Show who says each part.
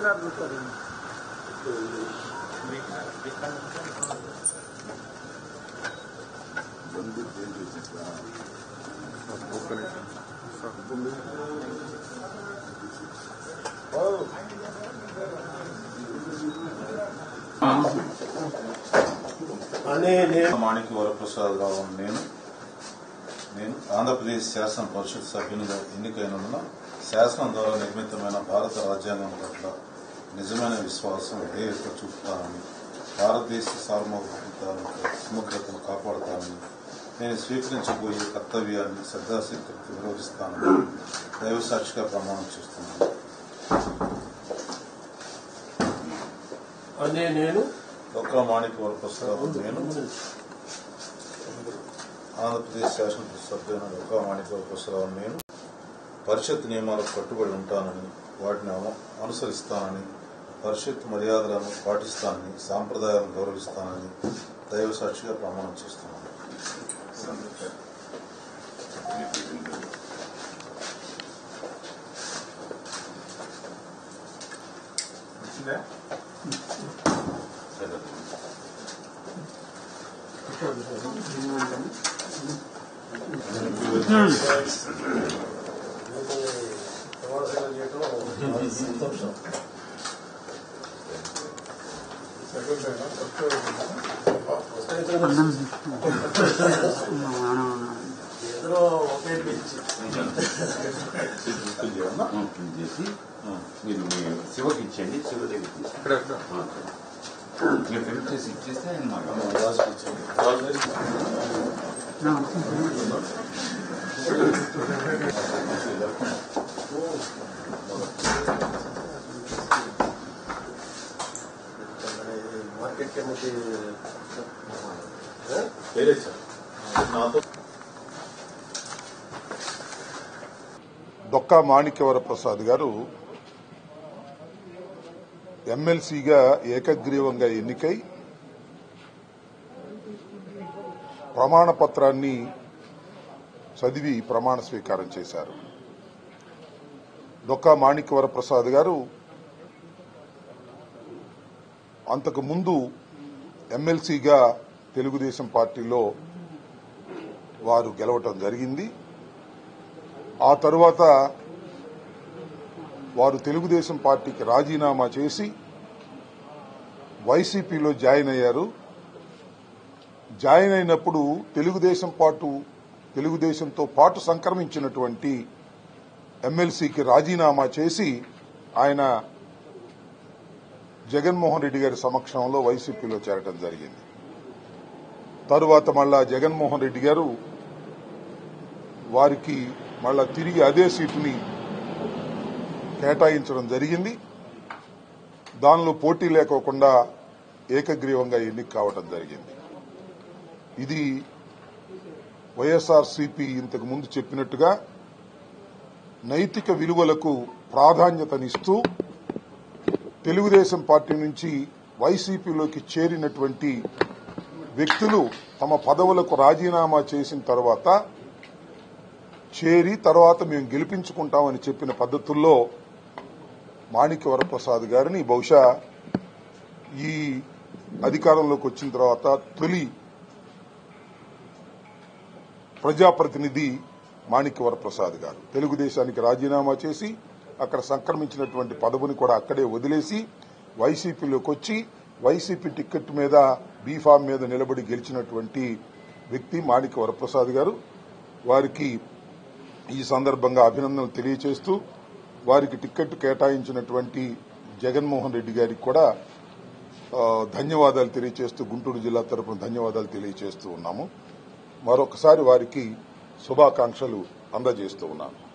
Speaker 1: గారు చూస్తారు
Speaker 2: అని నేను
Speaker 3: మాణిక్య వరప్రసాద్ రావు నేను నేను ఆంధ్రప్రదేశ్ శాసన పరిషత్ సభ్యునిగా ఎన్నికైనందున శాసనం ద్వారా నిర్మితమైన భారత రాజ్యాంగం పట్ల నిజమైన విశ్వాసం విధేయత చూపుతానని భారతదేశ సార్వభౌమత్వాన్ని సమగ్రతను కాపాడుతానని నేను స్వీకరించబోయే కర్తవ్యాన్ని శ్రద్ధాశక్తికి నిర్వహిస్తానని దైవ సాక్షిగా ప్రమాణం చేస్తున్నాను
Speaker 2: అనే నేను
Speaker 3: డొక్కా మాణిక్య వరప్రసాద్ నేను ఆంధ్రప్రదేశ్ శాసనసభ సభ్యుని డొక్కా మాణిక్య వరప్రసాద్ నేను పరిషత్ నియమాలకు కట్టుబడి ఉంటానని వాటిని అను- అనుసరిస్తానని పరిషత్ మర్యాదలను పాటిస్తానని సాంప్రదాయాలను గౌరవిస్తానని దైవ సాక్షిగా ప్రమాణం చేస్తున్నాను
Speaker 2: ప్రమాణశాల చేయటం చాలా సంతోషం ఇద్దరు ఒకే బీచ్
Speaker 4: ఓపెన్ చేసి మీరు మీ శివకి ఇచ్చేయండి శివ దగ్గర తీసుకు మీరు ఫిల్ చేసి ఇచ్చేస్తే ఆయన మాకు
Speaker 3: రాజుకి ఇచ్చాను.
Speaker 2: మార్కెట్ కమిటీ
Speaker 3: వేరే సార్ నాతో
Speaker 5: డొక్కా మాణిక్యవర ప్రసాద్ గారు ఎమ్మెల్సీగా ఏకగ్రీవంగా ఎన్నికై ప్రమాణ పత్రాన్ని చదివి ప్రమాణ స్వీకారం చేశారు డొక్కా మాణిక్యవర ప్రసాద్ గారు అంతకు ముందు ఎమ్మెల్సీగా తెలుగుదేశం పార్టీలో వారు గెలవటం జరిగింది ఆ తరువాత వారు తెలుగుదేశం పార్టీకి రాజీనామా చేసి వైసీపీలో జాయిన్ అయ్యారు జాయిన్ అయినప్పుడు తెలుగుదేశం పాటు తెలుగుదేశంతో పాటు సంక్రమించినటువంటి ఎమ్మెల్సీకి రాజీనామా చేసి ఆయన జగన్మోహన్ రెడ్డి గారి సమక్షంలో వైసీపీలో చేరడం జరిగింది తరువాత మళ్ళా జగన్మోహన్ రెడ్డి గారు వారికి మళ్ళా తిరిగి అదే సీటుని కేటాయించడం జరిగింది దానిలో పోటీ లేకోకుండా ఏకగ్రీవంగా ఎన్నిక కావడం జరిగింది ఇది వైఎస్ఆర్ సిపి ఇంతకు ముందు చెప్పినట్టుగా నైతిక విలువలకు ప్రాధాన్యతనిస్తూ తెలుగుదేశం పార్టీ నుంచి వైసీపీలోకి చేరినటువంటి వ్యక్తులు తమ పదవులకు రాజీనామా చేసిన తర్వాత చేరి తర్వాత మేము గెలిపించుకుంటామని చెప్పిన పద్ధతుల్లో మాణిక్య వరప్రసాద్ గారిని బహుశా ఈ అధికారంలోకి వచ్చిన తర్వాత తొలి ప్రజాప్రతినిధి మాణిక్య వరప్రసాద్ గారు తెలుగుదేశానికి రాజీనామా చేసి అక్కడ సంక్రమించినటువంటి పదవిని కూడా అక్కడే వదిలేసి వైసీపీలోకి వచ్చి వైసీపీ టికెట్ మీద బీఫామ్ మీద నిలబడి గెలిచినటువంటి వ్యక్తి మాణిక్య వరప్రసాద్ గారు వారికి ఈ సందర్భంగా అభినందనలు తెలియచేస్తూ వారికి టికెట్ కేటాయించినటువంటి జగన్మోహన్ రెడ్డి గారికి కూడా ఆ, ధన్యవాదాలు తెలియచేస్తూ గుంటూరు జిల్లా తరపున ధన్యవాదాలు తెలియచేస్తూ ఉన్నాము మరొకసారి వారికి శుభాకాంక్షలు అందజేస్తూ ఉన్నాను